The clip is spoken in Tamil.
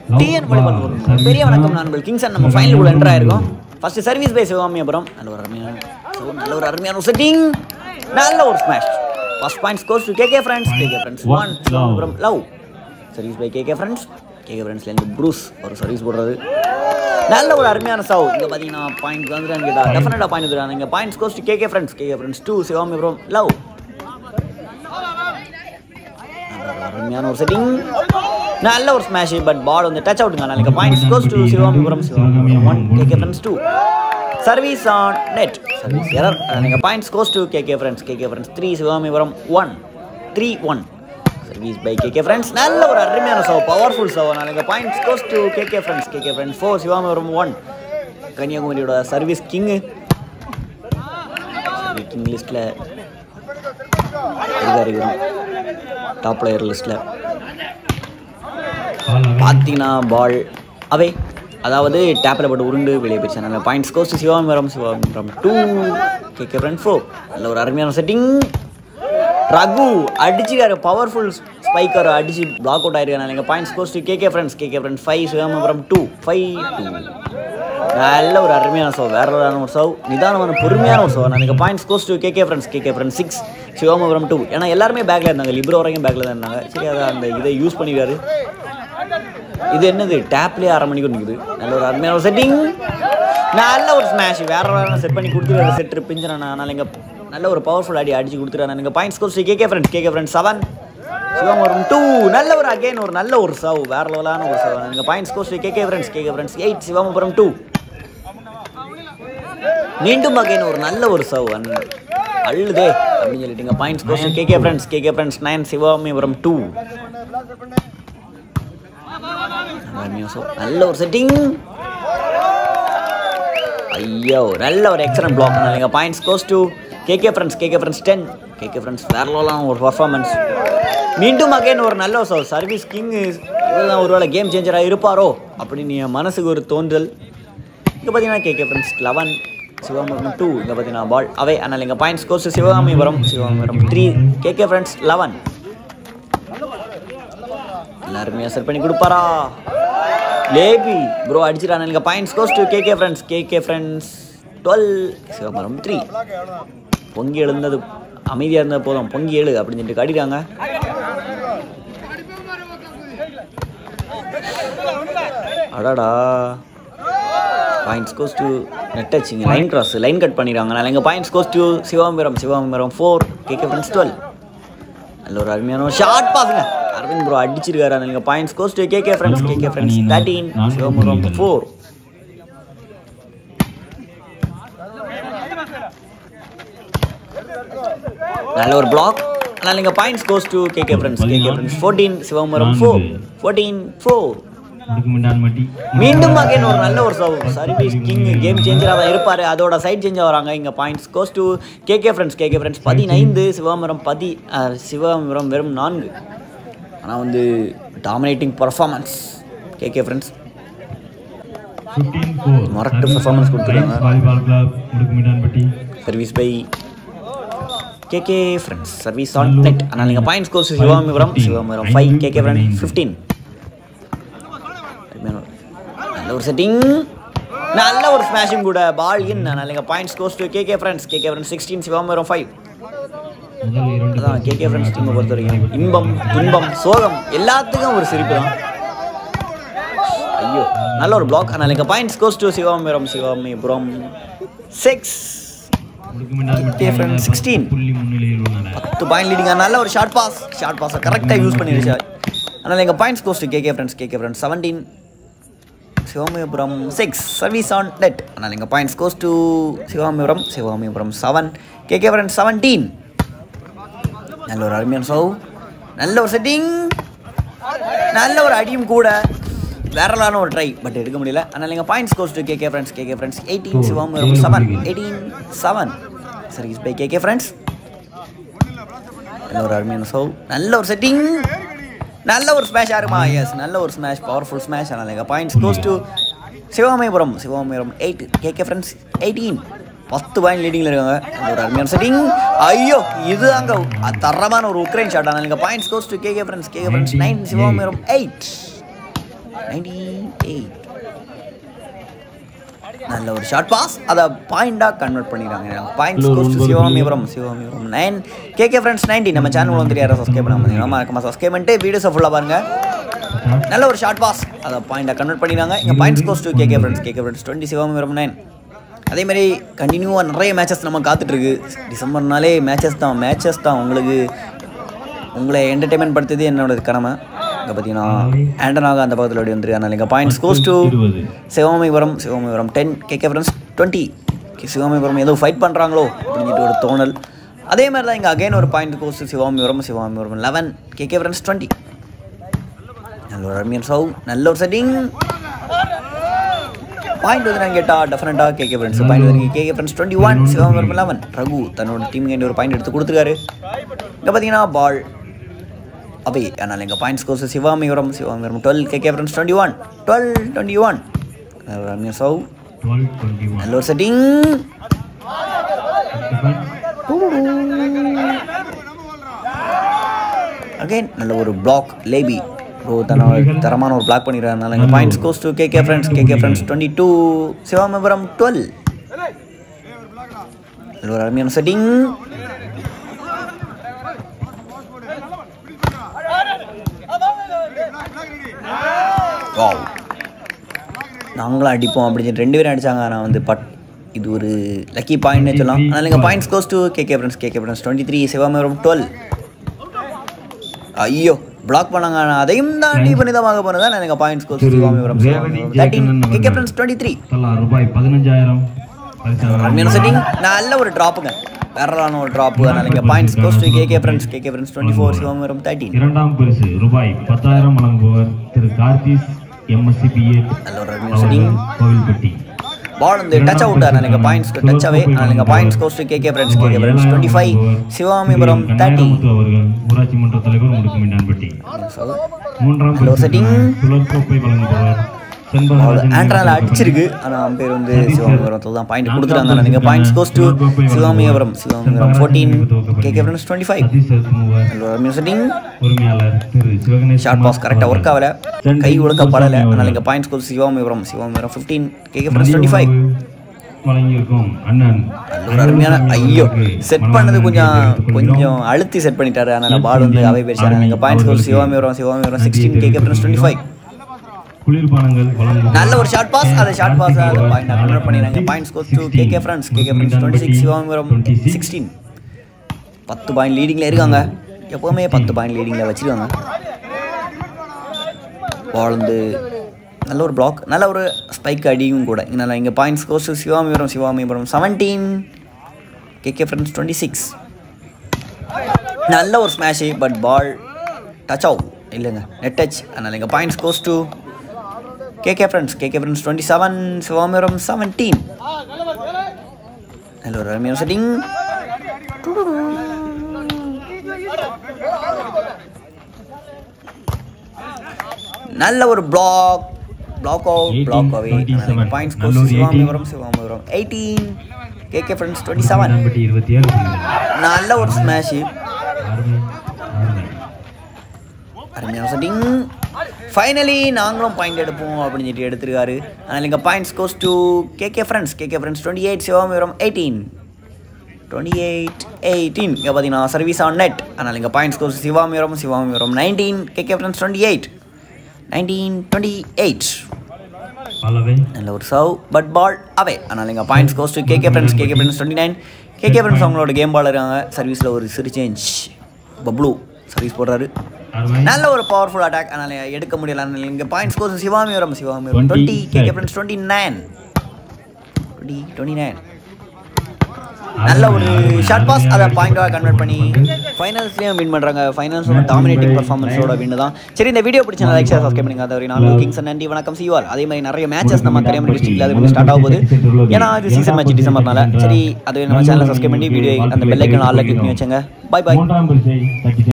டிஎன் வாலிபால் ஒரு பெரிய வணக்கம் நான் உங்கள் கிங்ஸ் நம்ம ஃபைனல் உள்ள என்ட்ரு ஆயிருக்கோம் ஃபர்ஸ்ட் சர்வீஸ் பை சிவகாமியபுரம் நல்ல ஒரு அருமையான so, நல்ல ஒரு அருமையான செட்டிங் நல்ல ஒரு smash first points goes to KK friends KK friends one Sivakamiyapuram love service by KK friends KK ஃப்ரெண்ட்ஸ்லேருந்து ப்ரூஸ் ஒரு சர்வீஸ் போடுறது நல்ல ஒரு அருமையான சவ் இங்கே பார்த்தீங்கன்னா பாயிண்ட் வந்துடான்னு கேட்டா டெஃபினட்டாக பாயிண்ட் வந்துடாங்க இங்கே points goes to KK friends KK friends two Sivakamiyapuram love அருமையான ஒரு செட்டிங் நல்ல ஒரு ஸ்மாஷ் பட் பால் வந்து டச் அவுட்டுங்க நாளைக்கு points goes to Sivakamipuram Sivakamipuram one KK friends two service on net service error நீங்கள் points goes to KK friends KK friends three Sivakamipuram one three one service by KK friends நல்ல ஒரு அருமையான சவ் பவர்ஃபுல் சவ் நாளைக்கு points goes to KK friends KK friends four Sivakamipuram one கன்னியாகுமரியோட சர்வீஸ் கிங்கு கிங் லிஸ்ட்டில் இருக்காரு டாப் பிளேயர் லிஸ்ட்டில் பார்த்தீங்கன்னா பால் அவே அதாவது டேப்பில் போட்டு உருண்டு வெளியே போயிடுச்சு நல்ல பாயிண்ட்ஸ் கோஸ் சிவாமிரம் சிவாமிரம் டூ கேகே ஃப்ரெண்ட் ஃபோர் நல்ல ஒரு அருமையான செட்டிங் ரகு அடிச்சுக்காரு பவர்ஃபுல் ஸ்பைக்கர் அடிச்சு பிளாக் அவுட் ஆயிருக்காரு நீங்கள் points goes to KK friends KK friends five Sivakamipuram two five two நல்ல ஒரு அருமையான சவ் வேற ஒரு ஒரு சவ் நிதானமான பொறுமையான ஒரு சவ் நான் points goes to KK friends KK friends six Sivakamipuram two ஏன்னா எல்லாருமே பேக்கில் இருந்தாங்க லிப்ரோ வரைக்கும் பேக்கில் தான் இருந்தாங்க சரி அதை அந்த இதை யூஸ் பண்ணிக்காரு இது என்னது டேப்லேயே அரை மணிக்கு நிற்குது நல்ல ஒரு அருமையான ஒரு செட்டிங் நல்ல ஒரு ஸ்மாஷ் வேற வேற செட் பண்ணி கொடுத்துருவாரு செட்டு பிஞ்சினா அதனால் இங்கே நல்ல ஒரு பவர்ஃபுல் அடி அடிச்சு கொடுத்துருவாரு நீங்கள் points goes KK friends KK friends seven Sivakamipuram two நல்ல ஒரு அகைன் ஒரு நல்ல ஒரு சவ் வேற லெவலான ஒரு சவ் நீங்கள் points goes KK friends KK friends eight Sivakamipuram two மீண்டும் அகைன் ஒரு நல்ல ஒரு சவ் அள்ளுதே அப்படின்னு சொல்லிட்டீங்க points goes KK friends KK friends nine Sivakamipuram two நல்ல ஒரு செட்டிங் ஐயோ நல்ல ஒரு எக்ஸலன்ட் பிளாக் பண்ணாங்க points goes to KK friends KK friends ten KK friends வேறலாம் ஒரு பர்ஃபார்மன்ஸ் மீண்டும் அகைன் ஒரு நல்ல ஒரு சர்வீஸ் கிங் இதெல்லாம் ஒருவேளை கேம் சேஞ்சராக இருப்பாரோ அப்படின்னு என் மனசுக்கு ஒரு தோன்றல் இங்கே பார்த்தீங்கன்னா KK friends eleven Sivakamipuram two இங்கே பார்த்தீங்கன்னா பால் அவை அதனால் இங்கே points goes Sivakamipuram Sivakamipuram three KK friends eleven எல்லாருமே செட் பண்ணி கொடுப்பாரா லேபி ப்ரோ அடிச்சிட்டான் எனக்கு points goes to KK friends KK friends twelve Sivakamipuram three பொங்கி எழுந்தது அமைதியாக இருந்த போதும் பொங்கி எழு அப்படின்னு சொல்லிட்டு காட்டிட்டாங்க அடாடா points goes to net touching line cross line cut பண்ணிடுறாங்க அதனால் எங்கள் points goes to Sivakamipuram Sivakamipuram four KK friends twelve நல்ல ஒரு அருமையான ஒரு ஷார்ட் பாஸுங்க அரவிந்த் ப்ரோ அடிச்சிருக்காரு அதனால் எங்கள் points goes to KK friends KK friends thirteen சிவமுகம் ஃபோர் நல்ல ஒரு பிளாக் அதனால் நீங்கள் points goes to KK friends KK friends fourteen சிவமுகம் ஃபோர் ஃபோர்டீன் ஃபோர் மீண்டும் அகைன் ஒரு நல்ல ஒரு சர்வீஸ் கிங் கேம் சேஞ்சராக தான் இருப்பார் அதோட சைட் சேஞ்சாக வராங்க இங்கே points goes to KK friends KK friends பதினைந்து சிவமரம் பதி சிவமரம் வெறும் நான்கு ஆனால் வந்து டாமினேட்டிங் பர்ஃபார்மன்ஸ் கேகே ஃப்ரெண்ட்ஸ் மொரட்டு பர்ஃபார்மன்ஸ் கொடுத்துருக்காங்க service by KK friends service on net ஆனால் நீங்கள் points goes Sivakamipuram Sivakamipuram five KK friend fifteen நல்ல ஒரு செட்டிங் நல்ல ஒரு ஸ்மாஷிங் கூட பால் இன் நல்ல points goes to KK friends KK friends sixteen Sivakamipuram five அதான் கேகே ஃப்ரெண்ட்ஸ் டீமை பொறுத்த வரைக்கும் இன்பம் துன்பம் சோகம் எல்லாத்துக்கும் ஒரு சிரிப்பு தான் ஐயோ நல்ல ஒரு பிளாக் அதனால் எங்கள் points goes to Sivakamipuram Sivakamipuram six sixteen பத்து பாயிண்ட் லீடிங்க நல்ல ஒரு ஷார்ட் பாஸ் ஷார்ட் பாஸை கரெக்டாக யூஸ் பண்ணிடுச்சு அதனால் எங்கள் points goes to KK friends KK friends seventeen Sivakamipuram six service on net அதனால் எங்கள் points goes to Sivakamipuram Sivakamipuram seven KK friends seventeen நல்ல ஒரு அருமையான சவ் நல்ல ஒரு செட்டிங் நல்ல ஒரு அடியும் கூட வேறலான ஒரு ட்ரை பட் எடுக்க முடியல அதனால் எங்கள் points goes to KK friends KK friends eighteen சிவம் seven eighteen seven service by KK friends நல்ல ஒரு அருமையான சவ் நல்ல ஒரு செட்டிங் நல்ல ஒரு ஸ்மாஷ் ஆருமா எஸ் நல்ல ஒரு ஸ்மாஷ் பவர்ஃபுல் ஸ்மாஷ் அதனால் எங்கள் points goes to Sivakamipuram Sivakamipuram eight KK friends eighteen பத்து பாயிண்ட் லீடிங்கில் இருக்காங்க அந்த ஒரு அருமையான செட்டிங் ஐயோ இது அங்கே தரமான ஒரு உக்ரைன் ஷாட் ஆனால் நீங்கள் points goes to KK friends KK friends nine Sivakamipuram eight ninety eight நல்ல ஒரு ஷார்ட் பாஸ் அதை பாயிண்டாக கன்வெர்ட் பண்ணிடுறாங்க points goes to Sivakamipuram Sivakamipuram nine KK friends ninety நம்ம சேனல் வந்து யாரும் சப்ஸ்கிரைப் பண்ண முடியும் மறக்காம சப்ஸ்கிரைப் பண்ணிட்டு வீடியோஸை ஃபுல்லாக பாருங்கள் நல்ல ஒரு ஷார்ட் பாஸ் அதை பாயிண்டாக கன்வெர்ட் பண்ணிடுறாங்க இங்கே points goes to KK friends KK friends twenty Sivakamipuram nine அதே மாதிரி கண்டினியூவாக நிறைய மேட்சஸ் நம்ம காத்துட்ருக்கு டிசம்பர்னாலே மேட்சஸ் தான் மேட்சஸ் தான் உங்களுக்கு உங்களை என்டர்டைன்மெண்ட் படுத்துறது என்னோட கடமை இங்கே பார்த்தீங்கன்னா ஆண்டனாக அந்த பக்கத்தில் ஓடி வந்துருக்கு அதனால் இங்கே பாயிண்ட்ஸ் கோஸ் டு இருபது Sivakamipuram Sivakamipuram ten KK friends twenty Sivakamipuram ஏதோ ஃபைட் பண்ணுறாங்களோ அப்படின்ட்டு ஒரு தோணல் அதே மாதிரி தான் இங்கே அகைன் ஒரு point goes Sivakamipuram Sivakamipuram eleven KK friends twenty நல்ல ஒரு அருமையான சவு நல்ல ஒரு செட்டிங் பாயிண்ட் வந்து நான் கேட்டா டெஃபினட்டாக கேகே ஃப்ரெண்ட்ஸ் பாயிண்ட் வந்து KK friends twenty one Sivakamipuram eleven Raghu தன்னோட டீம் கேண்டி ஒரு பாயிண்ட் எடுத்து கொடுத்துருக்காரு இங்கே பார்த்தீங்கன்னா பால் அவை அதனால் எங்கள் points goes Sivakamipuram Sivakamipuram twelve KK friends twenty one twelve twenty one Ramya சவு டுவெல் டுவெண்ட்டி ஒன் நல்ல ஒரு செட்டிங் அகைன் நல்ல ஒரு பிளாக் லேபி ப்ரோ தன்னோட தரமான ஒரு பிளாக் பண்ணிடுறதுனால எங்கள் points goes to KK friends KK friends twenty two Sivakamipuram twelve நல்ல ஒரு அருமையான செட்டிங் வாவ் நாங்களும் அடிப்போம் அப்படின்னு சொல்லி ரெண்டு பேரும் அடிச்சாங்க நான் வந்து பட் இது ஒரு லக்கி பாயிண்ட்னே சொல்லலாம் அதனால் எங்கள் points goes to KK friends KK friends twenty three சிவமேரம் டுவெல் ஐயோ பிளாக் பண்ணாங்க நான் அதையும் தாண்டி பண்ணி தான் வாங்க போனது தான் எனக்கு பாயிண்ட்ஸ் கோஸ் திரு சிவமேரம் ரேவதி தேர்ட்டீன் ஜெயகண்ணன் கேகே அவர்கள். ஃப்ரெண்ட்ஸ் டுவெண்ட்டி த்ரீ தலா ரூபாய் பதினஞ்சாயிரம் பரிசாக அருமையான செட்டிங் நல்ல ஒரு ட்ராப்புங்க வேறான ஒரு ட்ராப்பு அதனால் இங்கே points goes to KK friends KK friends twenty four சிவமேரம் தேர்ட்டீன் இரண்டாம் பரிசு ரூபாய் பத்தாயிரம் வழங்குபவர் திரு கார்த்திஸ் எம்எஸ்சிபிஏ நல்ல ஒரு அருமையான செட்டிங் அவர்கள் கோவில்பட்டி பால் வந்து டச் அவுட் அதனால் எங்கள் பாயிண்ட்ஸ் டச் அவே அதனால் எங்கள் points goes to KK friends KK friends twenty five Sivakamipuram thirty Kannamuthu அவர்கள் ஊராட்சி மன்ற தலைவர் முடுக்குமிண்டான்பட்டி மூன்றாம் Hello, பரிசு setting. சுழற்கோப்பை வழங்குபவர் செண்பகராஜன் ஆண்ட்ரால அடிச்சிருக்கு ஆனால் அம்பேர் வந்து சிவாமிபுரத்தில் தான் பாயிண்ட் கொடுத்துட்டாங்க நீங்கள் points goes to Sivakamipuram Sivakamipuram fourteen KK friends twenty five Satish Sathkumar setting உரிமையாளர் திரு சிவகணேஷ் ஷார்ட் பாஸ் கரெக்டாக ஒர்க் ஆகல சென்னை கை ஒழுக்க படலை குப்புசாமி அதனால் அவர்கள். இங்கே points goes Sivakamipuram Sivakamipuram fifteen KK friends twenty five வழங்கியிருக்கும் அண்ணன் ஒரு அருமையான ஐயோ அவர்களுக்கு செட் மனமார்ந்த பண்ணது கொஞ்சம் நன்றியை தெரிவித்துக் கொள்கிறோம். கொஞ்சம் அழுத்தி செட் பண்ணிட்டாரு ஆனால் பால் வந்து அவை போயிடுச்சு நீங்கள் points goes Sivakamipuram Sivakamipuram sixteen KK friends twenty five குளிர்பானங்கள் வழங்கும் நல்ல ஒரு ஷார்ட் பாஸ் அதை ஷார்ட் பாஸ் அதை பாயிண்ட் கன்வெர்ட் பண்ணிடுறாங்க points goes to KK friends KK friends twenty six Sivakamipuram sixteen பத்து பாயிண்ட் லீடிங்கில் இருக்காங்க எப்போவுமே பத்து பாயிண்ட் லீடிங்கில் வச்சிருக்காங்க பால் வந்து நல்ல ஒரு பிளாக் நல்ல ஒரு ஸ்பைக் அடியும் கூட இங்கே இங்கே points goes to Sivakamipuram Sivakamipuram seventeen KK friends twenty six நல்ல ஒரு ஸ்மாஷு பட் பால் டச் ஆகும் இல்லைங்க நெட் டச் அதனால் இங்கே points goes to KK friends KK friends twenty seven Sivakamipuram seventeen நல்ல ஒரு அருமையான செட்டிங் நல்ல ஒரு block block out 18, block away 27. Points நல்ல கோஸ் ஒரு 18. Sivakamipuram Sivakamipuram eighteen KK friends twenty seven Meenampatti இருபத்தி ஏழு புள்ளிகள். நல்ல ஒரு ஸ்மாஷு அருமை, அருமை. அருமையான செட்டிங் ஃபைனலி நாங்களும் பாயிண்ட் எடுப்போம் அப்படின்னு சொல்லிட்டு எடுத்திருக்காரு அதனால் இங்கே points goes to KK friends KK friends twenty eight Sivakamipuram eighteen twenty eight eighteen இங்கே பார்த்தீங்கன்னா சர்வீஸ் ஆன் நெட் அதனால் இங்கே points goes Sivakamipuram Sivakamipuram nineteen KK friends twenty eight nineteen twenty eight பலவை நல்ல ஒரு சர்வ் பட் பால் அவே அதனால் இங்கே points goes to KK friends KK friends twenty nine KK friends அவங்களோட கேம் பால் இருக்காங்க சர்வீஸில் ஒரு சிறு சேஞ்ச் பப்ளூ சர்வீஸ் போடுறாரு அருமை நல்ல ஒரு பவர்ஃபுல் அட்டாக் அதனால எடுக்க முடியல அதனால இங்கே points goes Sivakamipuram Sivakamipuram 20 twenty KK set. Friends twenty nine twenty twenty nine நல்ல ஒரு ஷார்ட் பாஸ் அதை பாயிண்டாக கன்வெர்ட் பண்ணி ஃபைனல்ஸ்லேயும் வின் பண்ணுறாங்க ஃபைனல்ஸோட டாமினேட்டிங் பர்ஃபார்மன்ஸோட வின் தான் சரி இந்த வீடியோ பிடிச்ச லைக் ஷேர் சப்ஸ்கிரைப் பண்ணுங்க அது நான் கிங்ஸ் நன்றி வணக்கம் சிவார் அதே மாதிரி நிறைய மேட்சஸ் நம்ம கரியாம டிஸ்ட்ரிக்ட்ல அது வந்து ஸ்டார்ட் ஆக போகுது ஏன்னா இது சீசன் மேட்ச் டிசம்பர்னால சரி அது நம்ம சேனலை சப்ஸ்கிரைப் பண்ணி வீடியோ அந்த பெல் ஐக்கன் ஆல்ல கிளிக் பண்ணி வச்சுங்க பை பை மூன்றாம் பரிசை தட்டி